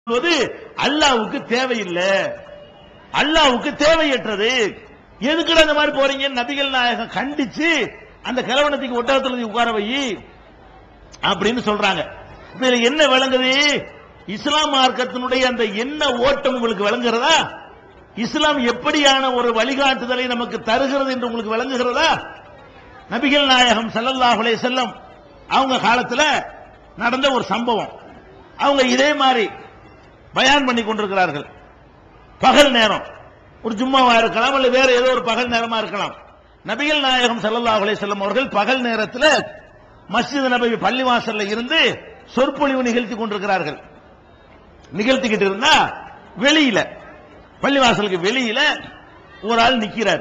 சொல்வது அல்லாவுக்கு தேவையில்லை அல்லாவுக்கு தேவையற்றது எதுக்குடா இந்த மாதிரி போறீங்க நபிகள் நாயகம் கண்டிச்சு அந்த கிழவனத்துக்கு ஒட்டகத்துல உட்கார வை அப்படின்னு சொல்றாங்க இப்ப இதுல என்ன விளங்குது இஸ்லாம் மார்க்கத்தினுடைய அந்த என்ன ஓட்டம் உங்களுக்கு விளங்குகிறதா இஸ்லாம் எப்படியான ஒரு வழிகாட்டுதலை நமக்கு தருகிறது என்று உங்களுக்கு விளங்குகிறதா நபிகள் நாயகம் ஸல்லல்லாஹு அலைஹி செல்லம் அவங்க காலத்துல நடந்த ஒரு சம்பவம் அவங்க இதே மாதிரி பயான் பண்ணி கொண்டிருக்கிறார்கள் பகல் நேரம் ஒரு ஜும்மாவா இருக்கலாம் அல்ல வேற ஏதோ ஒரு பகல் நேரமா இருக்கலாம் நபிகள் நாயகம் ஸல்லல்லாஹு அலைஹி வஸல்லம் அவர்கள் பகல் நேரத்தில் மஸ்ஜித் நபவி பள்ளிவாசல்ல இருந்து சொற்பொழிவு நிகழ்த்தி கொண்டிருக்கிறார்கள் நிகழ்த்திக்கிட்டு இருந்தா வெளியில பள்ளிவாசலுக்கு வெளியில ஒரு ஆள் நிக்கிறார்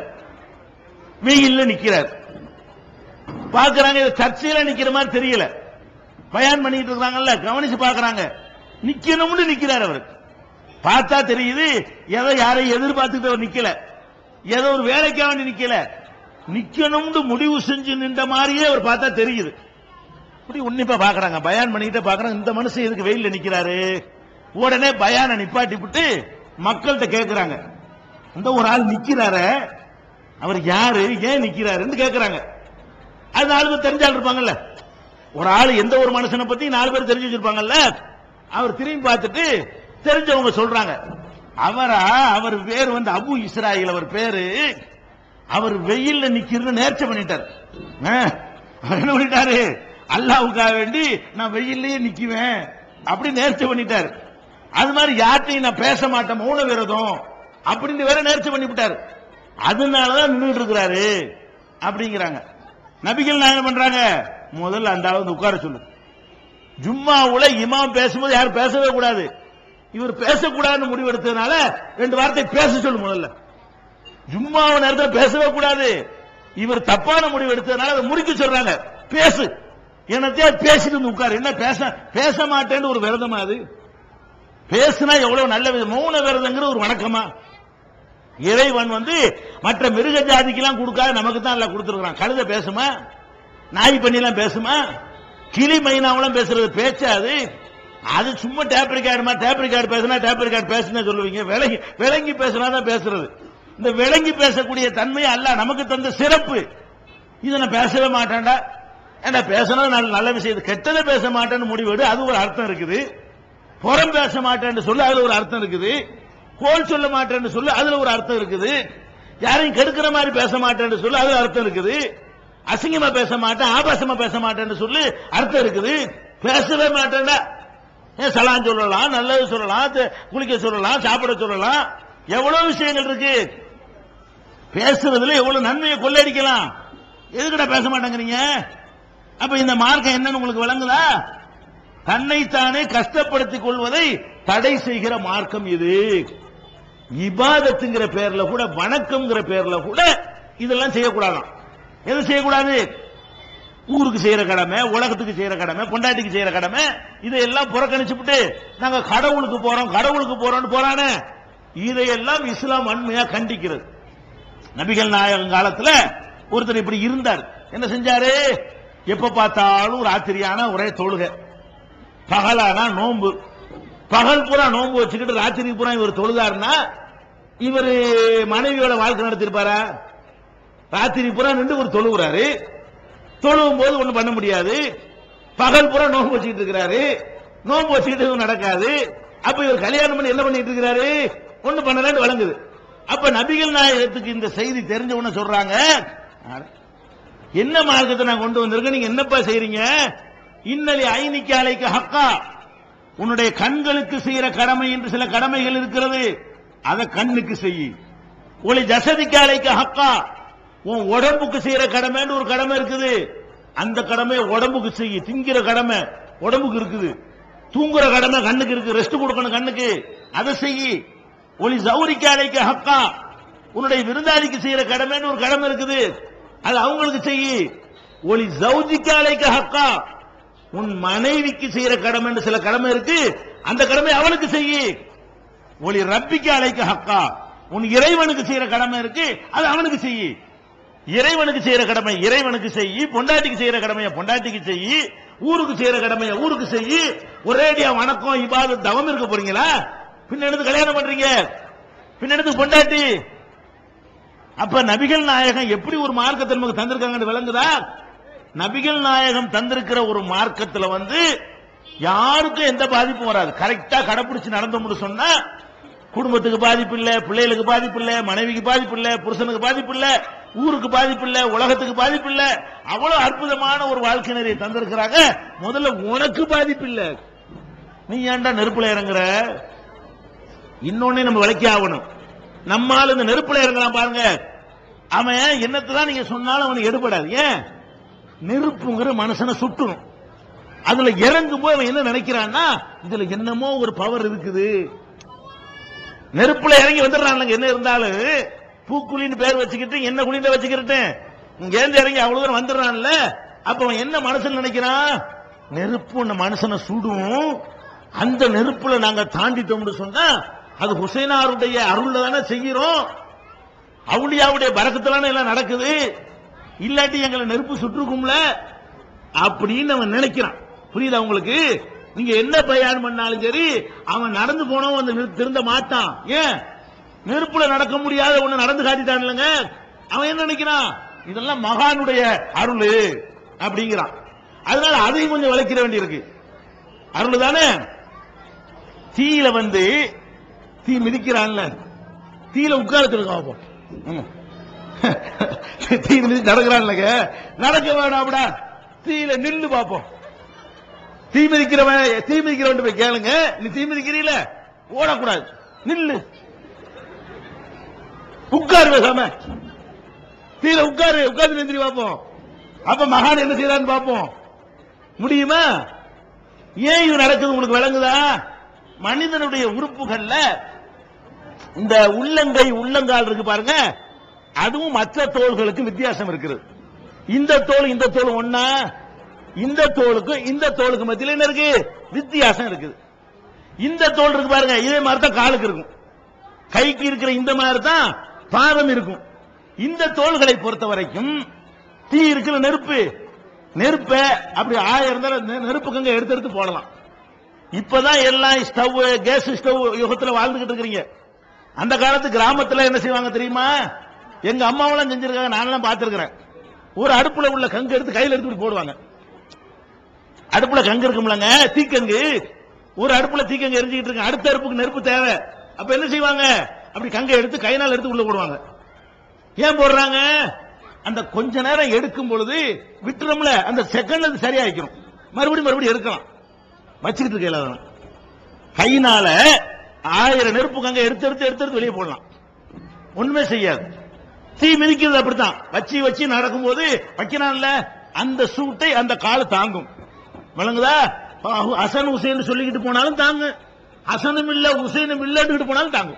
வெயில்ல நிக்கிறார் பாக்குறாங்க இது சர்ச்சையில நிக்கிற மாதிரி தெரியல பயான் பண்ணிட்டு இருக்காங்கல்ல கவனிச்சு பாக்குறாங்க நிக்கணும்னு நிக்கிறார் அவர் பார்த்தா தெரியுது ஏதோ யாரையும் எதிர்பார்த்துட்டு அவர் நிக்கல ஏதோ ஒரு வேலைக்காக வேண்டி நிக்கல நிக்கணும்னு முடிவு செஞ்சு நின்ற மாதிரியே அவர் பார்த்தா தெரியுது இப்படி உன்னிப்பா பாக்குறாங்க பயான் பண்ணிட்டு பாக்குறாங்க இந்த மனுஷன் எதுக்கு வெயில்ல நிக்கிறாரு உடனே பயானை நிப்பாட்டி விட்டு மக்கள்கிட்ட கேக்குறாங்க இந்த ஒரு ஆள் நிக்கிறாரு அவர் யாரு ஏன் நிக்கிறாருன்னு கேக்குறாங்க அது நாலு பேர் தெரிஞ்ச ஆள் இருப்பாங்கல்ல ஒரு ஆள் எந்த ஒரு மனுஷனை பத்தி நாலு பேர் தெரிஞ்சு வச்சிருப்பாங்கல்ல அவர் திரும்பி பார்த்துட்டு தெரிஞ்சவங்க சொல்றாங்க அவரா அவர் பேர் வந்து அபு இஸ்ராயில் அவர் பேரு அவர் வெயில்ல நிக்கிறது நேர்ச்சை பண்ணிட்டார் ஆ, அவர் என்ன பண்ணிட்டாரு அல்லாவுக்காக வேண்டி நான் வெயில்லயே நிக்குவேன் அப்படி நேர்ச்சை பண்ணிட்டார் அது மாதிரி யார்ட்டையும் நான் பேச மாட்டேன் மௌன விரதம் அப்படின்னு வேற நேர்ச்சை பண்ணி விட்டாரு அதனாலதான் நின்றுட்டு இருக்கிறாரு அப்படிங்கிறாங்க நபிகள் நான் என்ன பண்றாங்க முதல்ல அந்த ஆளை வந்து உட்கார சொல்லு ஜும்மாவுல இமாம் பேசும்போது யாரும் பேசவே கூடாது இவர் பேசக்கூடாதுன்னு முடிவு எடுத்ததுனால ரெண்டு வார்த்தை பேச சொல்லு முதல்ல ஜும்மாவை நேரத்தில் பேசவே கூடாது இவர் தப்பான முடிவு எடுத்ததுனால அதை முறிக்க சொல்றாங்க பேசு என்னத்தையா பேசிட்டு வந்து உட்காரு என்ன பேச பேச மாட்டேன்னு ஒரு விரதமா அது பேசுனா எவ்வளவு நல்ல விதம் மௌன விரதங்கிற ஒரு வணக்கமா இறைவன் வந்து மற்ற மிருக ஜாதிக்கெல்லாம் கொடுக்காத நமக்கு தான் எல்லாம் கொடுத்துருக்கான் கழுத பேசுமா நாய் பண்ணிலாம் பேசுமா கிளி மைனாவெல்லாம் பேசுறது பேச்சா அது அது சும்மா டேப் ரெக்கார்டுமா டேப் ரெக்கார்டு பேசினா டேப் ரெக்கார்டு பேசுனா சொல்லுவீங்க விளங்கி விளங்கி பேசினா தான் பேசுறது இந்த விளங்கி பேசக்கூடிய தன்மை அல்ல நமக்கு தந்த சிறப்பு இதை நான் பேசவே மாட்டேன்டா ஏன்டா பேசணும் நல்ல நல்ல விஷயம் கெட்டதை பேச மாட்டேன்னு முடிவெடு அது ஒரு அர்த்தம் இருக்குது புறம் பேச மாட்டேன்னு சொல்ல அதுல ஒரு அர்த்தம் இருக்குது கோல் சொல்ல மாட்டேன்னு சொல்ல அதுல ஒரு அர்த்தம் இருக்குது யாரையும் கெடுக்கிற மாதிரி பேச மாட்டேன்னு சொல்ல அதுல அர்த்தம் இருக்குது அசிங்கமா பேச மாட்டேன் ஆபாசமா பேச மாட்டேன்னு சொல்லி அர்த்தம் இருக்குது பேசவே மாட்டேன்டா ஏன் சலான் சொல்லலாம் நல்லது சொல்லலாம் த- குளிக்க சொல்லலாம் சாப்பிட சொல்லலாம் எவ்வளவு விஷயங்கள் இருக்கு பேசுறதுல எவ்வளவு நன்மையை கொள்ளையடிக்கலாம் எதுக்குடா பேச மாட்டேங்கிறீங்க அப்ப இந்த மார்க்கம் என்னன்னு உங்களுக்கு விளங்குதா தன்னைத்தானே கஷ்டப்படுத்திக் கொள்வதை தடை செய்கிற மார்க்கம் இது இபாதத்துங்கிற பேர்ல கூட வணக்கம்ங்கிற பேர்ல கூட இதெல்லாம் செய்யக்கூடாதாம் எது செய்யக்கூடாது ஊருக்கு செய்யற கடமை உலகத்துக்கு செய்யற கடமை பொண்டாட்டிக்கு செய்யற கடமை இதையெல்லாம் புறக்கணிச்சுட்டு நாங்க கடவுளுக்கு போறோம் கடவுளுக்கு போறோம்னு போறானே இதையெல்லாம் இஸ்லாம் அண்மையா கண்டிக்கிறது நபிகள் நாயகம் காலத்துல ஒருத்தர் இப்படி இருந்தார் என்ன செஞ்சாரு எப்ப பார்த்தாலும் ராத்திரியான ஒரே தொழுகை பகலானா நோன்பு பகல் பூரா நோன்பு வச்சுக்கிட்டு ராத்திரி பூரா இவர் தொழுதாருன்னா இவர் மனைவியோட வாழ்க்கை நடத்திருப்பாரா ராத்திரி பூரா நின்று ஒரு தொழுகிறாரு தொழுவும் போது ஒண்ணும் பண்ண முடியாது பகல் பூரா நோன்பு வச்சுக்கிட்டு இருக்கிறாரு நோன்பு வச்சுக்கிட்டு எதுவும் நடக்காது அப்ப இவர் கல்யாணம் பண்ணி என்ன பண்ணிட்டு இருக்கிறாரு ஒண்ணு பண்ணலன்னு வழங்குது அப்ப நபிகள் நாயகத்துக்கு இந்த செய்தி தெரிஞ்ச உடனே சொல்றாங்க அட, என்ன மார்க்கத்தை நான் கொண்டு வந்திருக்கேன் நீங்க என்னப்பா செய்றீங்க இன்னலி ஐனிக்கு அலைக்கு ஹக்கா உன்னுடைய கண்களுக்கு செய்யற கடமை என்று சில கடமைகள் இருக்கிறது அதை கண்ணுக்கு செய் ஒளி ஜசதிக்கு அலைக்கு ஹக்கா உன் உடம்புக்கு செய்யற கடமைன்னு ஒரு கடமை இருக்குது அந்த கடமையை உடம்புக்கு செய் திங்கிற கடமை உடம்புக்கு இருக்குது தூங்குற கடமை கண்ணுக்கு இருக்கு ரெஸ்ட் கொடுக்கணும் கண்ணுக்கு அதை செய் ஒளி சௌரிக்கு அலைக்கு ஹக்கா உன்னுடைய விருந்தாளிக்கு செய்யற கடமைன்னு ஒரு கடமை இருக்குது அது அவங்களுக்கு செய் ஒளி சௌஜிக்கு அலைக்க ஹக்கா உன் மனைவிக்கு செய்யற கடமைன்னு சில கடமை இருக்கு அந்த கடமை அவளுக்கு செய் ஒளி ரப்பிக்கு அழைக்க ஹக்கா உன் இறைவனுக்கு செய்யற கடமை இருக்கு அது அவனுக்கு செய் இறைவனுக்கு செய்யற கடமை இறைவனுக்கு செய் பொண்டாட்டிக்கு செய்யற கடமையை பொண்டாட்டிக்கு செய் ஊருக்கு செய்யற கடமையை ஊருக்கு செய் ஒரேடியா வணக்கம் இபாது தவம் இருக்க போறீங்களா பின்ன எடுத்து கல்யாணம் பண்றீங்க பின்ன எடுத்து பொண்டாட்டி அப்ப நபிகள் நாயகம் எப்படி ஒரு மார்க்கத்தை நமக்கு தந்திருக்காங்கன்னு விளங்குதா நபிகள் நாயகம் தந்திருக்கிற ஒரு மார்க்கத்துல வந்து யாருக்கும் எந்த பாதிப்பும் வராது கரெக்டா கடைபிடிச்சு நடந்தோம்னு சொன்னா குடும்பத்துக்கு பாதிப்பு இல்ல பிள்ளைகளுக்கு பாதிப்பு இல்ல மனைவிக்கு பாதிப்பு இல்ல புருஷனுக்கு பாதிப்பு இல்ல ஊருக்கு பாதிப்பு இல்ல உலகத்துக்கு பாதிப்பு இல்ல அவ்வளவு அற்புதமான ஒரு வாழ்க்கை நெறியை தந்திருக்கிறாங்க முதல்ல உனக்கு பாதிப்பு இல்ல நீ ஏன்டா நெருப்புல இறங்குற இன்னொன்னே நம்ம விளக்கி ஆகணும் நம்மால இந்த நெருப்புல இறங்கலாம் பாருங்க அவன் என்னத்தை தான் நீங்க சொன்னாலும் அவனுக்கு எடுபடாது ஏன் நெருப்புங்கிற மனுஷனை சுட்டணும் அதுல இறங்கும் போது அவன் என்ன நினைக்கிறான்னா இதுல என்னமோ ஒரு பவர் இருக்குது நெருப்புல இறங்கி வந்துடுறான்லங்க என்ன இருந்தாலும் பூக்குழின்னு பேர் வச்சுக்கிட்டு என்ன குழிந்த வச்சுக்கிட்டு இங்க இருந்து இறங்கி அவ்வளவு தூரம் வந்துடுறான்ல அப்ப அவன் என்ன மனசுல நினைக்கிறான் நெருப்பு இந்த மனுஷனை சுடும் அந்த நெருப்புல நாங்க தாண்டிட்டோம்னு சொன்னா அது ஹுசைனாருடைய அருள்ல தானே செய்கிறோம் அவுளியாவுடைய பறக்கத்துலான எல்லாம் நடக்குது இல்லாட்டி எங்களை நெருப்பு சுற்றுக்கும்ல அப்படின்னு அவன் நினைக்கிறான் புரியுதா உங்களுக்கு நீங்க என்ன பயான் பண்ணாலும் சரி அவன் நடந்து போனவன் வந்து நிறு- திருந்த மாட்டான் ஏன் நெருப்புல நடக்க முடியாத ஒண்ணு நடந்து காட்டிட்டான் இல்லைங்க அவன் என்ன நினைக்கிறான் இதெல்லாம் மகானுடைய அருள் அப்படிங்கிறான் அதனால அதையும் கொஞ்சம் விளக்கிற வேண்டியிருக்கு அருள் தானே தீயில வந்து தீ மிதிக்கிறான்ல தீயில உட்காரத்துக்கு பார்ப்போம் ம். தீ மிதிச்சு நடக்கிறான்லங்க நடக்க வேணாம்டா தீயில நில்லு பார்ப்போம் தீ மிதிக்கிறவன் தீ மிதிக்கிறவன் போய் கேளுங்க நீ தீ மிதிக்கிறீல ஓடக்கூடாது நில்லு உட்காரு பேசாம தீல உட்காரு உட்கார்ந்து நிந்திரி பார்ப்போம் அப்ப மகான் என்ன செய்யறான்னு பார்ப்போம் முடியுமா ஏன் இது நடக்குது உங்களுக்கு விளங்குதா மனிதனுடைய உறுப்புகள்ல இந்த உள்ளங்கை உள்ளங்கால் இருக்கு பாருங்க அதுவும் மற்ற தோள்களுக்கு வித்தியாசம் இருக்குது இந்த தோல் இந்த தோல் ஒண்ணா இந்த தோலுக்கும் இந்த தோலுக்கு மத்தியில என்ன இருக்கு வித்தியாசம் இருக்குது இந்த தோல் இருக்கு பாருங்க இதே மாதிரி தான் காலுக்கு இருக்கும் கைக்கு இருக்கிற இந்த மாதிரி தான் பாதம் இருக்கும் இந்த தோள்களை பொறுத்த வரைக்கும் தீ இருக்கிற நெருப்பு நெருப்ப அப்படி ஆயிரம் இருந்தாலும் நெ- நெருப்பு கங்க எடுத்து எடுத்து போடலாம் இப்பதான் எல்லாம் ஸ்டவ் கேஸ் ஸ்டவ் யுகத்துல வாழ்ந்துகிட்டு இருக்கிறீங்க அந்த காலத்து கிராமத்துல என்ன செய்வாங்க தெரியுமா எங்க அம்மாவெல்லாம் செஞ்சிருக்காங்க நானெல்லாம் பார்த்திருக்கிறேன் ஒரு அடுப்புல உள்ள கங்கு எடுத்து கையில எடுத்து இப்படி போடுவாங்க அடுப்புல கங்கு இருக்கும்லங்க தீக்கங்கு ஒரு அடுப்புல தீக்கங்கு எரிஞ்சுக்கிட்டு இருக்கு அடுத்த அடுப்புக்கு நெருப்பு தேவை அப்ப என்ன செய்வாங்க அப்படி கங்கை எடுத்து கையினால் எடுத்து உள்ள போடுவாங்க ஏன் போடுறாங்க அந்த கொஞ்ச நேரம் எடுக்கும் பொழுது விட்டுறோம்ல அந்த செகண்ட் அது சரியாயிக்கும் மறுபடியும் மறுபடியும் எடுக்கலாம் வச்சுக்கிட்டு இருக்கையில அதெல்லாம். கையினால ஆயிரம் நெருப்பு கங்கை எடுத்து எடுத்து எடுத்து எடுத்து வெளியே போடலாம் ஒண்ணுமே செய்யாது தீ மிதிக்கிறது அப்படித்தான் வச்சு வச்சு நடக்கும்போது வைக்கிறான்ல அந்த சூட்டை அந்த கால் தாங்கும் விளங்குதா அஹ் ஹசன் ஹுசைன் சொல்லிக்கிட்டு போனாலும் தாங்கும் ஹசனும் இல்ல ஹுசைனும் இல்லன்னு போனாலும் தாங்கும்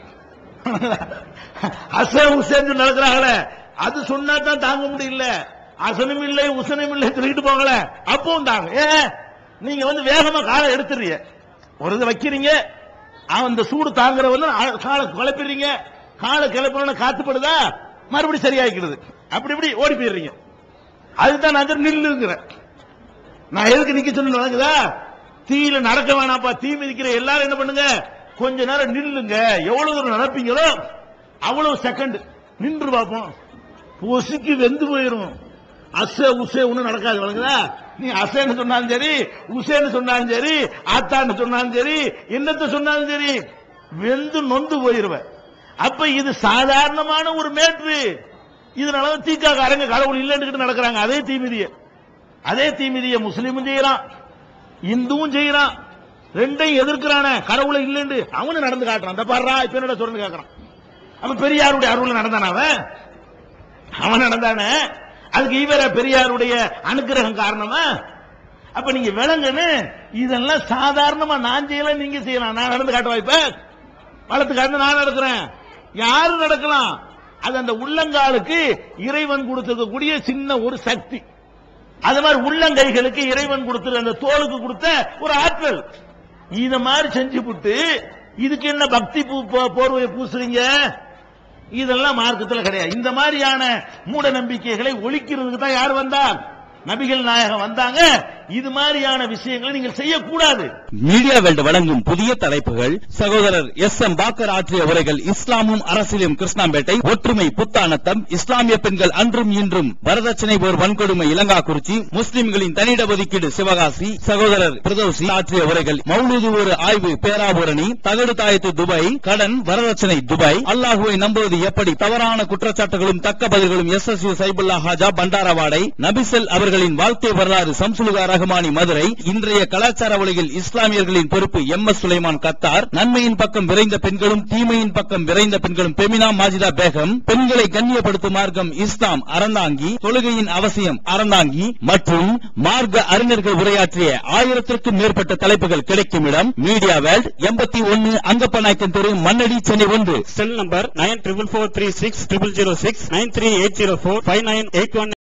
ஹசன் ஹுசைன் நடக்கிறாங்களே அது சொன்னா தான் தாங்க முடியல ஹசனும் இல்லை ஹுசனும் இல்லை சொல்லிட்டு போகல அப்பவும் தாங்க ஏன் நீங்க வந்து வேகமா காலை எடுத்துறீங்க ஒரு இதை வைக்கிறீங்க அவன் அந்த சூடு தாங்குறவங்க காலை குழப்பிடுறீங்க காலை கிளப்பின காத்துப்படுதா மறுபடியும் சரியாக்கிடுது அப்படி இப்படி ஓடி போயிடுறீங்க அதுதான் நான் வந்து நில்லுங்கிறேன் நான் எதுக்கு நிக்க சொன்னு வழங்குதா தீயில நடக்க வேணாப்பா தீ மிதிக்கிற எல்லாரும் என்ன பண்ணுங்க கொஞ்ச நேரம் நில்லுங்க எவ்வளவு தூரம் நடப்பீங்களோ அவ்வளவு செகண்ட் நின்று பார்ப்போம் பொசுக்கு வெந்து போயிரும் அச உசே ஒண்ணும் நடக்காது வழங்குதா நீ அசேன்னு சொன்னாலும் சரி உசேன்னு சொன்னாலும் சரி ஆத்தான்னு சொன்னாலும் சரி என்னத்த சொன்னாலும் சரி வெந்து நொந்து போயிருவ அப்ப இது சாதாரணமான ஒரு மேட்ரு இதனால தீக்காக்காரங்க கடவுள் இல்லைன்னு நடக்கிறாங்க அதே தீமிதிய அதே தீமிதிய முஸ்லீமும் செய்யறான் இந்துவும் செய்யறான் ரெண்டையும் எதிர்க்கிறானே கடவுளை இல்லைன்னு அவனு நடந்து காட்டுறான் அந்த பாடுறா இப்ப என்னடா சொல்றது கேட்கறான் அப்ப பெரியாருடைய அருள் நடந்தான அவன் அவன் நடந்தானே அதுக்கு இவர பெரியாருடைய அனுக்கிரகம் காரணமா அப்ப நீங்க விளங்குன்னு இதெல்லாம் சாதாரணமா நான் செய்யல நீங்க செய்யலாம் நான் நடந்து காட்டுவா இப்ப வளர்த்து காட்டு நான் நடக்கிறேன் யாரு நடக்கலாம் அது அந்த உள்ளங்காலுக்கு இறைவன் கொடுத்திருக்கக்கூடிய சின்ன ஒரு சக்தி அது மாதிரி உள்ளங்கைகளுக்கு இறைவன் கொடுத்த அந்த தோலுக்கு கொடுத்த ஒரு ஆற்றல் இத மாதிரி செஞ்சு விட்டு இதுக்கு என்ன பக்தி பூ போ- போர்வையை பூசுறீங்க இதெல்லாம் மார்க்கத்துல கிடையாது இந்த மாதிரியான மூட நம்பிக்கைகளை ஒழிக்கிறதுக்கு தான் யார் வந்தா நபிகள் நாயகம் வந்தாங்க இது மாதிரியான விஷயங்களை நீங்கள் செய்யக்கூடாது மீடியா வேல்டு வழங்கும் புதிய தலைப்புகள் சகோதரர் எஸ் எம் பாக்கர் ஆற்றிய உரைகள் இஸ்லாமும் அரசியலும் கிருஷ்ணாம்பேட்டை ஒற்றுமை புத்தானத்தம் இஸ்லாமிய பெண்கள் அன்றும் இன்றும் வரதட்சணை போர் வன்கொடுமை இலங்காக்குறிச்சி முஸ்லிம்களின் தனியிட ஒதுக்கீடு சிவகாசி சகோதரர் பிரதோசி ஆற்றிய உரைகள் மௌலூது ஒரு ஆய்வு பேராபூரணி தகடு தாயத்து துபாய் கடன் வரதட்சணை துபாய் அல்லாஹுவை நம்புவது எப்படி தவறான குற்றச்சாட்டுகளும் தக்க பதில்களும் S S U Saifullah Haja Pandaravadai நபிசல் அவர்களின் வாழ்க்கை வரலாறு சம்சுலுகா ரஹ்மானி மதுரை இன்றைய கலாச்சார உலகில் இஸ்லாமியர்களின் பொறுப்பு எம் எஸ் சுலைமான் கத்தார் நன்மையின் பக்கம் விரைந்த பெண்களும் தீமையின் பக்கம் விரைந்த பெண்களும் பெமினா மாஜிதா பேகம் பெண்களை கண்ணியப்படுத்தும் மார்க்கம் இஸ்லாம் அறந்தாங்கி தொழுகையின் அவசியம் அறந்தாங்கி மற்றும் மார்க்க அறிஞர்கள் உரையாற்றிய ஆயிரத்திற்கும் மேற்பட்ட தலைப்புகள் கிடைக்கும் இடம் மீடியா வேல்ட் எண்பத்தி ஒன்னு அங்கப்பநாயக்கன் தெரு மண்ணடி சென்னை ஒன்று cell number nine triple four three six triple zero six nine three eight zero four five nine eight one